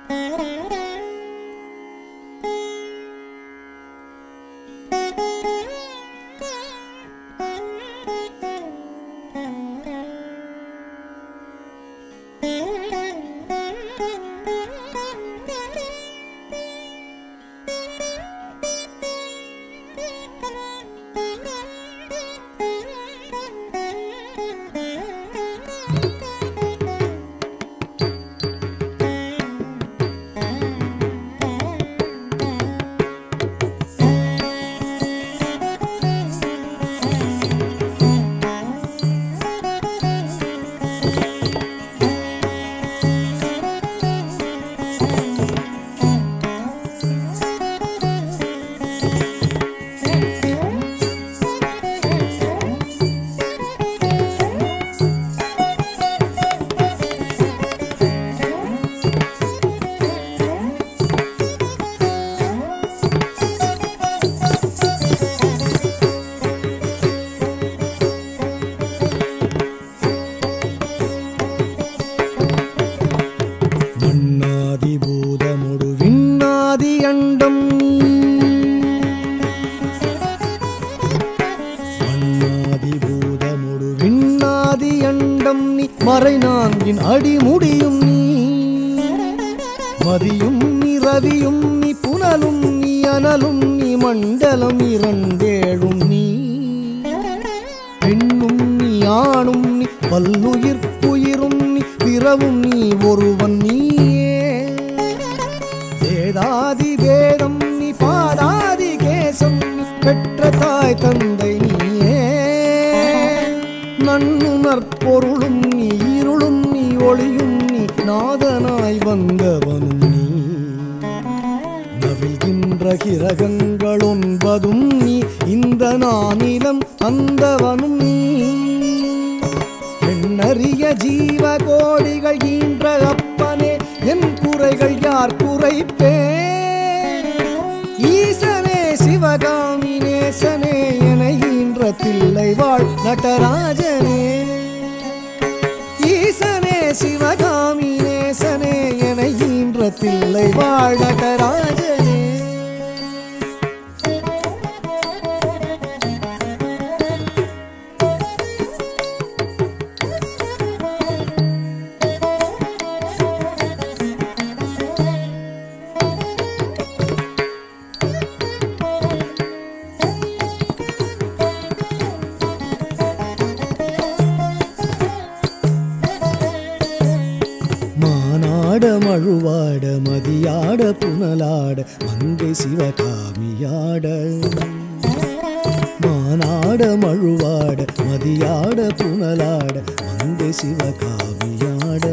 மண்ணாதி பூதமுடு விண்ணாதி அண்டம் மண்ணாதி பூதமுடு விண்ணாதி அண்டம் நீ மறை நான்கின் அடிமுடியும் நீ மதியும் நீ ரவியும் நீ புனலும் நீ அனலும் நீ மண்டலம் இரண்டேழும் நீ பெண்ணும் நீ ஆணும் நீ பல்லுயிர் உயிரும் நீ பிறவும் நீ ஒருவன் நீயே வேதாதி வேதம் நீ பாதாதி கேசம் நீ பெற்ற தாய் தந்தை நீயே நன்னுணர்பொருளும் நீ இருளும் நீ ஒளியும் நீ நாதனாய் வந்தவனும் நீ நவில்கின்ற கிரகங்கள் ஒன்பதும் நீ இந்த நானிலம் அந்தவனும் நீ எண்ணறிய ஜீவ கோடிகள் ஈன்ற அப்பனே என் குறைகள் யார் குறைப்பே ஈசனே சிவகாமி நேசனே என ஈன்ற தில்லை வாழ் நடராஜனே ஈசனே சிவகாமி நேசனே என ஈன்ற தில்லை வாழ் நடராஜனே மானாட மழுவாட மதியாட புனலாட மங்கை சிவகாமியாட மானாட மழுவாட மதியாட புனலாட மங்கை சிவகாமியாட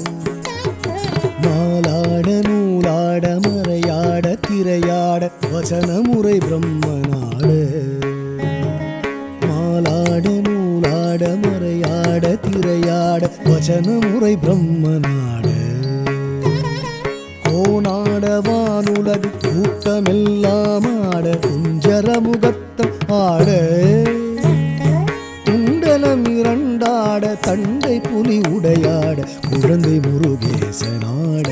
மாலாட நூலாட மறையாட திரையாட வசனமுறை பிரம்மனாட மாலாட நூலாட மறையாட திரையாட வசனமுறை பிரம்மனாட கோனாட வானுலகு கூட்டமெல்லாம் ஆட குஞ்சர முகத்தம் ஆட குண்டலம் இரண்டாட தண்டை புலி உடையாட குழந்தை முருகேசனாட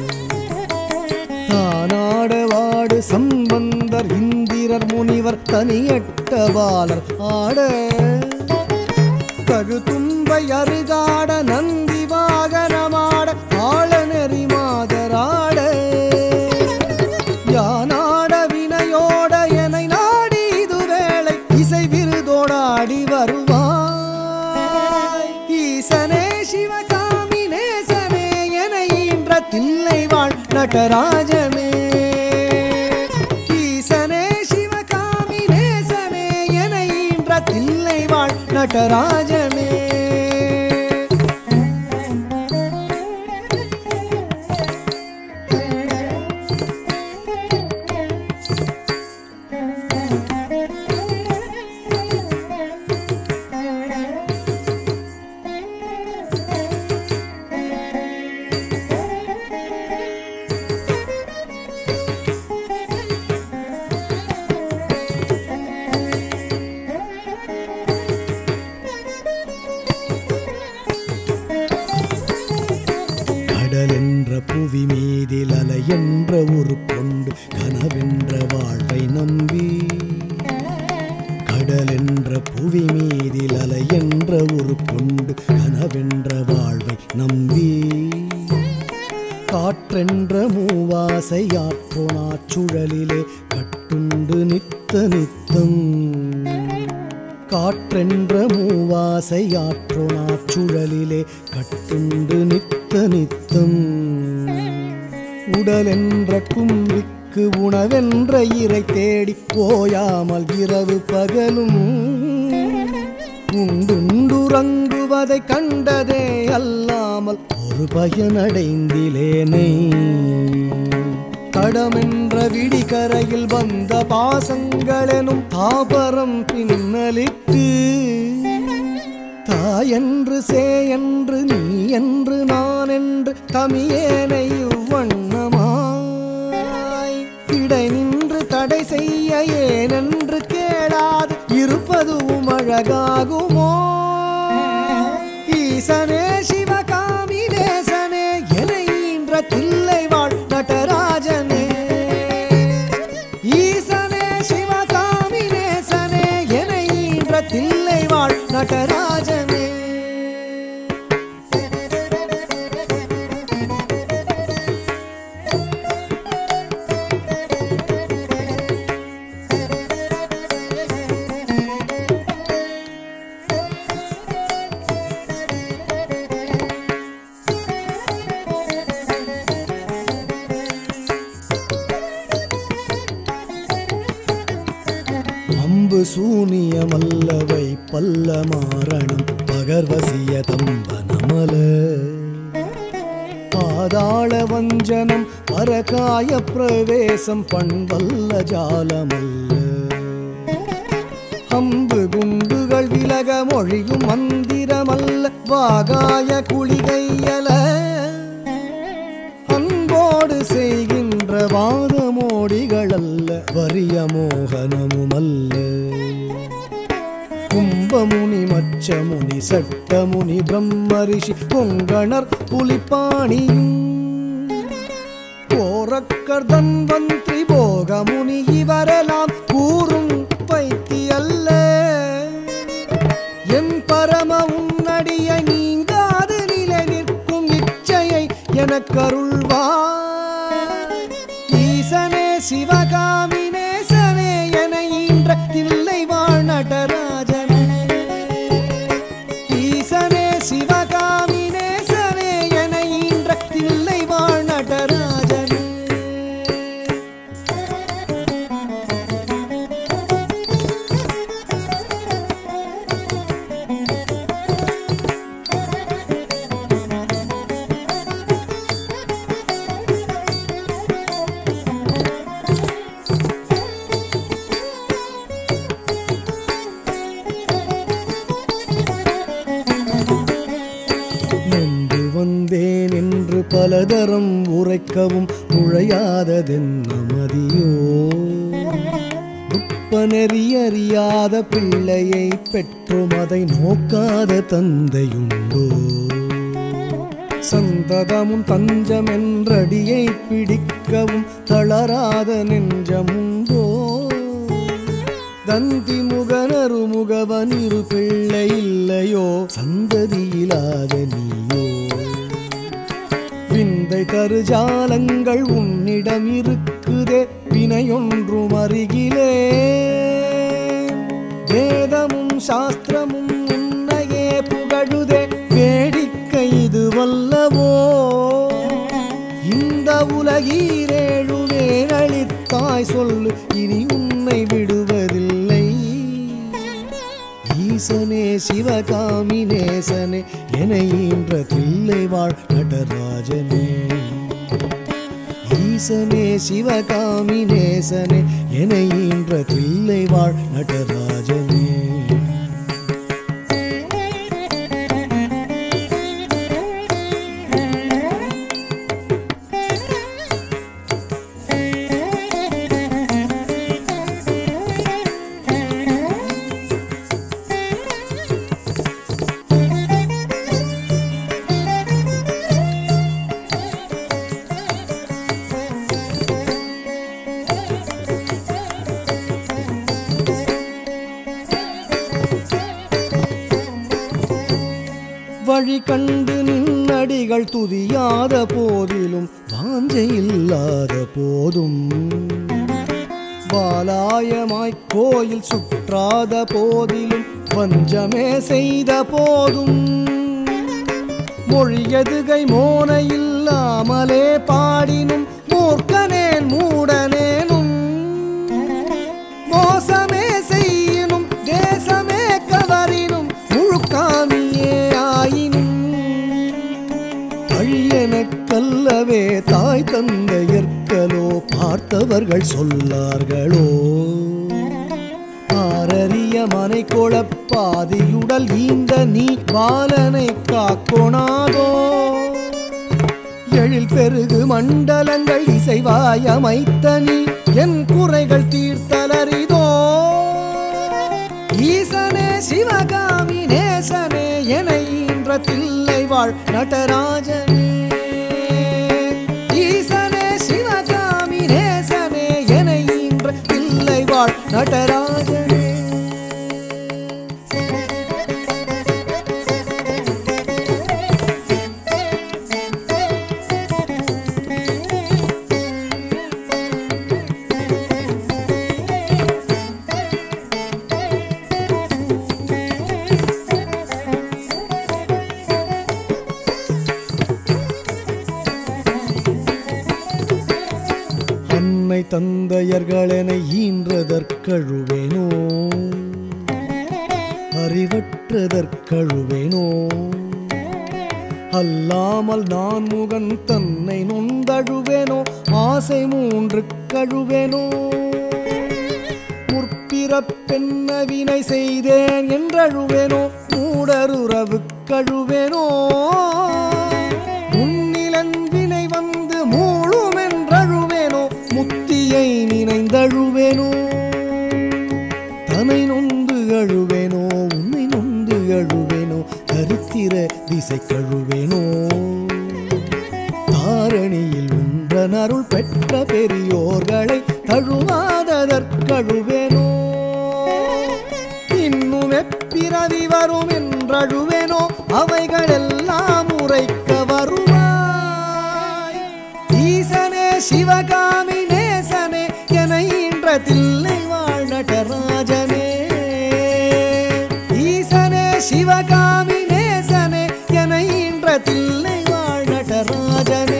தானாட வாடு சம்பந்தர் இந்திரர் முனிவர் தனியட்ட பாலர் ஆட கழுத்தும்பை அருகாட நந்தி வாகனமாட ஆழ நெறி மாதராட யானாட வினையோட எனை நாடி இது வேளை இசை விருதோடாடி வருவாய் ஈசனே சிவகாமி நேசனே என ஈன்ற தில்லை வாழ் நடராஜனே ஈசனே சிவகாமி நேசனே என ஈன்ற தில்லை வாழ் நடராஜனே கடலென்ற புவி மீதில் அலை என்ற ஒரு கொண்டு கனவென்ற வாழ்வை நம்பி கடலென்ற புவி மீதில் அலை என்ற ஒரு கொண்டு கனவென்ற வாழ்வை நம்பி காற்றென்ற மூவாசை ஆற்றோனா சுழலிலே கட்டுண்டு நித்த நித்தம் காற்றென்ற மூவாசை ஆற்றோனா சுழலிலே கட்டுண்டு நித்த நித்தம் உடலென்ற கும்பிக்கு உணவென்ற இறை தேடி போயாமல் இரவு பகலும் உண்டுண்டுறங்குவதை கண்டதே அல்லாமல் ஒரு பயனடைந்திலேனை கடமென்ற விடிகரையில் வந்த பாசங்களெனும் தாபரம் பின்னலிட்டு தாயென்று சேயென்று நீ என்று நான் என்று தமியேனை இவ்வண்ணமாய் இடை நின்று தடை செய்ய ஏனென்று கேளாது இருப்பதும் அழகாகுமோ ஈசனே சிவகாமி நேசனே என ஈன்ற தில்லை வாழ் நடராஜனே ஈசனே சிவகாமி நேசனே என ஈன்ற தில்லை வாழ் நடராஜனே அம்பு சூனியமல்லவை பல்ல மாரணம் பகர்வசிய தம்பனமல பாதாள வஞ்சனம் பரகாய பிரவேசம் பண்பல்ல ஜாலமல்ல அம்பு குண்டுகள் விலக மொழியும் மந்திரமல்ல வாகாய குளிகையல அன்போடு செய்கின்ற வாதமோடிகள் அல்ல வறிய மோகனமுமல்ல கும்பமுனி மச்சமுனி சட்டமுனி பிரம்மரிஷி பொங்கணர் புலிப்பாணியும் போரக்கர் தன்வந்திரி போகமுனி இவரெல்லாம் கூறும் பைத்தியல்ல என் பரம உன்னடிய நீங்காது நிலை நிற்கும் இச்சையை எனக்கருள்வாய் ஈசனே சிவகாமி நேசனே என ஈன்ற தில்லை வாழ் நடராஜனே ஈசனே சிவகாமி நேசனே என ஈன்ற தில்லை வாழ் நடராஜனே நொந்து வந்தேன் என்று பலதரம் உரைக்கவும் நுழையாததென்ன மதியோ நுட்பநெறி அறியாத பிள்ளையை பெற்றும் அதை நோக்காத தந்தையுண்டோ சந்ததமும் தஞ்சம் என்றடியை பிடிக்கவும் தளராத நெஞ்சமுண்டோ தந்தி முகனரு முகவன் இரு பிள்ளை இல்லையோ சந்ததியிலாத நீயோ விந்தை தருஜாலங்கள் உன்னிடம் இருக்குதே வினையொன்றும் அருகிலே வேதமும் சாஸ்திரமும் உன்னையே புகழுதே வேடிக்கை இது வல்லவோ இந்த உலகீரேழுவே அளித்தாய் சொல்லு இனி உன்னை விடுவதில்லை ஈசனே சிவகாமி நேசனே என ஈன்ற தில்லை வாழ் நடராஜனே ஈசனே சிவகாமி நேசனே என ஈன்ற தில்லை வாழ் நடராஜனே வழி கண்டு நின்னடிகள் துதியாத போதிலும் வாஞ்சை இல்லாத போதும் பாலாயமாய் கோயில் சுற்றாத போதிலும் வஞ்சமே செய்த போதும் மொழியதுகை மோன இல்லாமலே பாடினும் மூர்க்கனேன் மூடனேனும் மோசமே செய்யினும் தேசமே கவரினும் முழுக்காமியே ஆயினும் பழியெனக்கல்லவே தாய் தந்தையர்களோ பார்த்தவர்கள் சொல்லார்களோ ஆரறிய மனை கொளப்பாதியுடல் ஈந்த நீ பாலனை காக்கொணாதோ எழில் பெருகு மண்டலங்கள் இசைவாய் அமைத்த நீ என் குறைகள் தீர்த்தலரிதோ ஈசனே சிவகாமி நேசனே என ஈன்ற தில்லை வாழ் நடராஜனே ஈசனே சிவகாமி நேசனே என ஈன்ற தில்லை வாழ் நடராஜனே அன்னை தந்தையர்களென ஈன்றதற்கழுவேனோ அறிவற்றதற்கழுவேனோ அல்லாமல் நான் முகன் தன்னை நொந்தழுவேனோ ஆசை மூன்று கழுவேனோ முற்பிறப்பென்ன வினை செய்தேன் என்றழுவேனோ மூடருறவு கழுவேனோ முன்னிலன் வினை வந்து மூழும் என்றழுவேனோ முத்தியை நினைந்தழுவேனோ தனை நொந்து அழுவேனோ உன்னை நொந்து அழுவேனோ தரித்திர திசை கழுவேனோ தாரணியில் உன்றன் அருள் பெற்ற பெரியோர்களை தழுவாததற்கழுவேனோ இன்னும் எப்பிறவி வரும் என்றழுவேனோ அவைகளெல்லாம் உரைக்க வருவாய் ஈசனே சிவகாமி நேசனே என ஈன்ற தில்லை வாழ் நடராஜனே ஈசனே சிவகாமி நேசனே என ஈன்ற தில்லை வாழ் நடராஜனே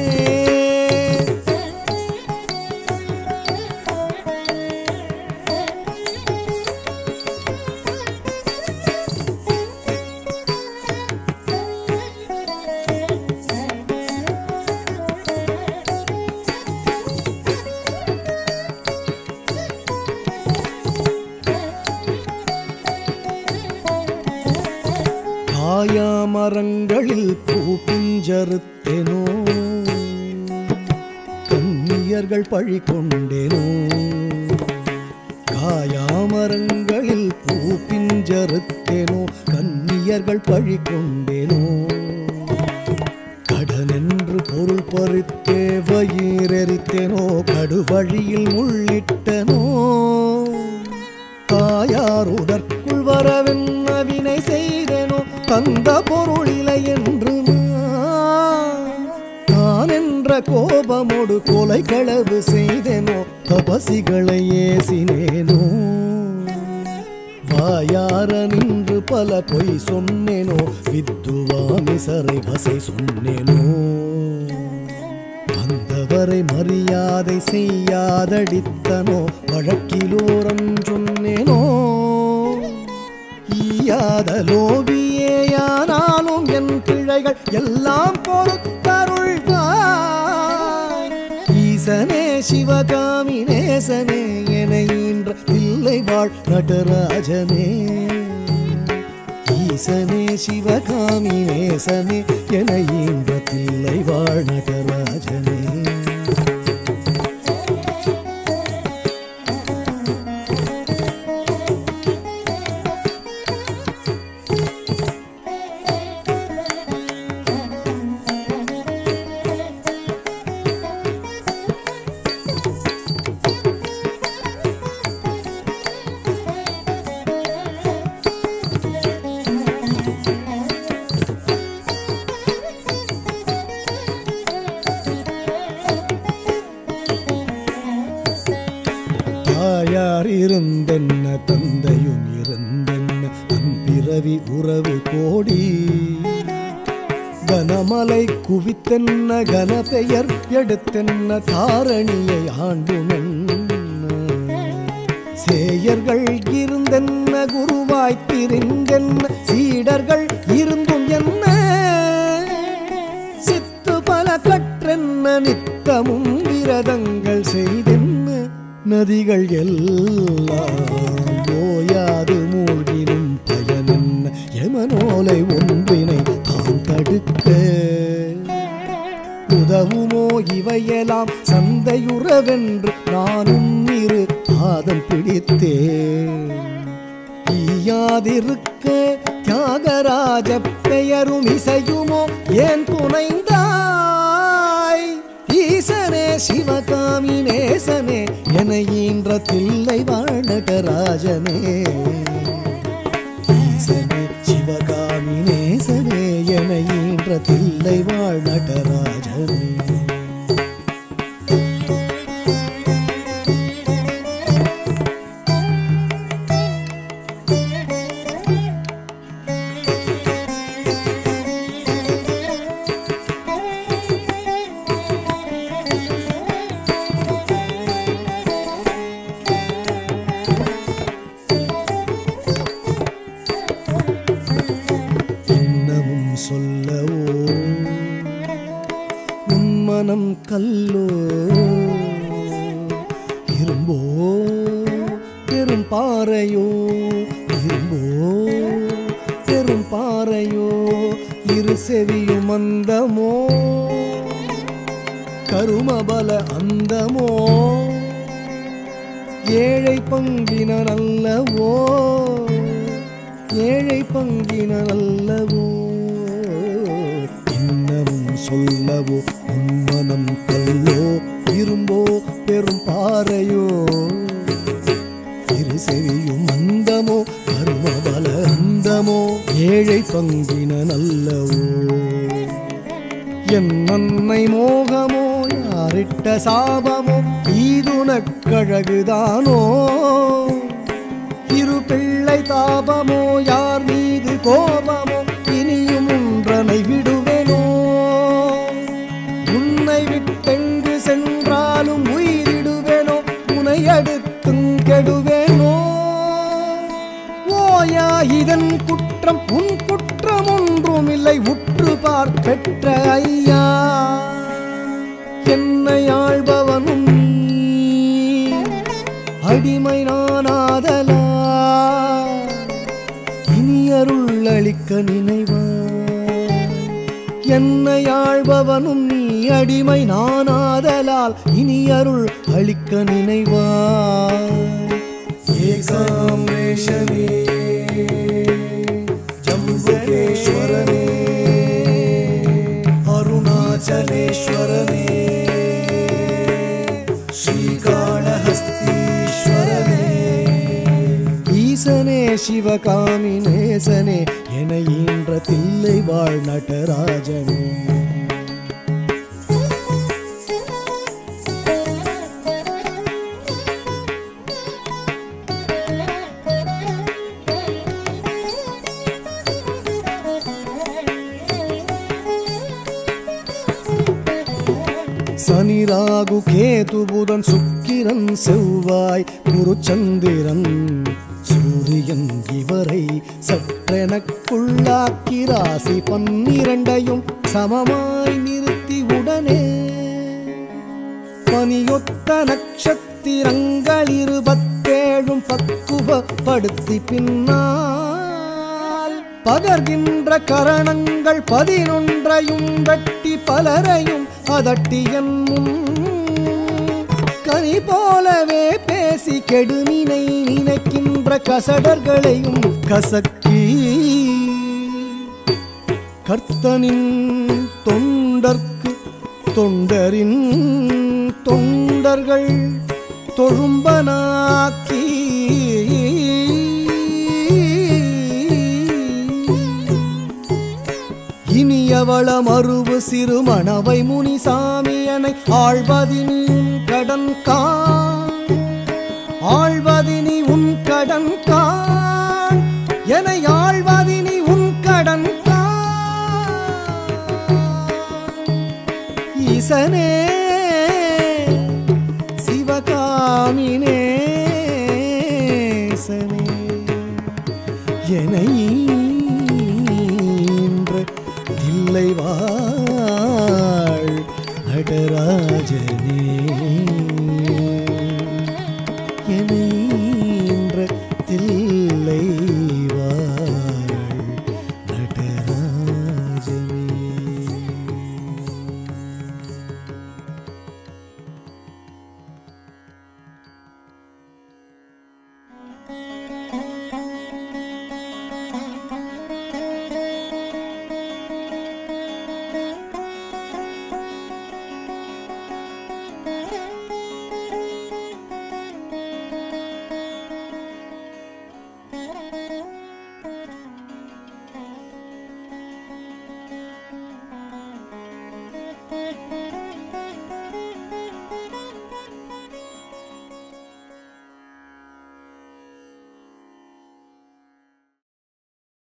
காயாமரங்களில் பூ பிஞ்சறுத்தேனோ கன்னியர்கள் பழி கொண்டேனோ காயாமரங்களில் பூ பிஞ்சறுத்தேனோ கன்னியர்கள் பழி கொண்டேனோ கடனென்று பொருள் பறித்தே வயிறெரித்தேனோ கடுவழியில் முள்ளிட்டனோ தாயாருடற்குள் வரவென்ன வினை செய்தேனோ தந்த பொருளிலை என்று நான் நான் என்ற கோபமோடு கொலை களவு செய்தேனோ தபசிகளை ஏசினேனோ வாயார நின்று பல பொய் சொன்னேனோ வித்துவாமி சரை வசை சொன்னேனோ வந்தவரை மரியாதை செய்யாதடித்தனோ வழக்கிலோரம் சொன்னேனோ ஈயாத லோபியேயானாலும் என் பிழைகள் எல்லாம் பொறுத்தருள்வாய் ஈசனே சிவகாமி நேசனே என ஈன்ற இல்லை வாழ் நடராஜனே ஈசனே சிவகாமி நேசனே என ஈன்ற பிள்ளை வாழ் நடராஜனே கனமலை குவித்தென்ன கன பெயர் எடுத்தென்ன தாரணியை ஆண்டுமென்ன சேயர்கள் இருந்தென்ன குருவாய் திரிந்தென்ன சீடர்கள் இருந்தும் என்ன சித்து பல கற்றென்ன நித்தமும் விரதங்கள் செய்தென்ன நதிகள் எல்லாம் ஓயாது மூழ்கினும் பயனென்ன யமனோலை ஒன்றினை தான் தடுக்க உதவுமோ இவையெல்லாம் சந்தையுறவென்று நானும் இரு பாதம் பிடித்தேன் ஈயாதிருக்க தியாகராஜ பெயரும் இசையுமோ ஏன் புனைந்தாய் ஈசனே சிவகாமி நேசனே என ஈன்ற தில்லை வாழ்நகராஜனே ஈசனே சிவகாமி நேசனே என ஈன்ற தில்லை வாழ்நகராஜனே இன்னமும் சொல்லவோ உன் மனம் கல்லோ இரும்போ பெரும் பாறையோ இரும்போ பெரும் பாறையோ இரு செவியும் அந்தமோ கருமபல அந்தமோ ஏழை பங்கின நல்லவோ ஏழை பங்கின நல்லவோ இன்னமும் சொல்லவோ உன்மனம் கல்லோ இரும்போ பெரும் பாறையோ இரு செவியும் அந்தமோ கருமபல அந்தமோ ஏழை பங்கின நல்லவோ என் நன்மை மோகமோ யாரிட்ட சாபமோ ஈதுனக்கழகுதானோ இரு பிள்ளை தாபமோ யார் மீது கோபமோ இனியும் ஒன்றனை விடுவேனோ உன்னை விட்டெங்கு சென்றாலும் உயிரிடுவேனோ உனை அடுத்தும் கெடுவேனோ ஓயா இதன் குற்றம் உன் குற்றம் ஒன்றுமில்லை உற்று பார் பெற்ற ஐயா என்னை ஆள்பவனும் நீ, அடிமை நானாதலா இனி அருள் அளிக்க நினைவா என்னை ஆள்பவனும் நீ அடிமை நானாதலால் இனி அருள் அளிக்க நினைவா ஏகாம்பேஷனே ஜம்புகேஸ்வரனே அருணாச்சலேஸ்வரனே ஸ்ரீகாளஹஸ்தீஸ்வரனே ஈசனே சிவகாமி நேசனே என ஈன்ற தில்லை வாழ் நடராஜனே சனி ராகு கேது புதன் சுக்கிரன் செவ்வாய் குரு சந்திரன் சூரியன் இவரை சற்றெனக்குள்ளாக்கி ராசி பன்னிரண்டையும் சமமாய் நிறுத்தி உடனே பனியொத்த நட்சத்திரங்கள் இருபத்தேழும் பக்குவப்படுத்தி பின்னால் பகர்கின்ற கரணங்கள் பதினொன்றையும் வெட்டி பலரையும் அதட்டியன் முன் கனி போலவே பேசி கெடுமினை நினைக்கின்ற கசடர்களையும் கசக்கி கர்த்தனின் தொண்டர்க்கு தொண்டரின் தொண்டர்கள் தொழும்பனாக்கி இனியவள மறுவு சிறுமணவை முனிசாமியனை ஆழ்வதினி உன் கடன் காண் ஆழ்வதினி உன் கடன் காண் என ஆழ்வதினி உன் கடன் காண் ஈசனே சிவகாமினேசனே எனையீன்ற தில்லை வாழ் நடராஜனே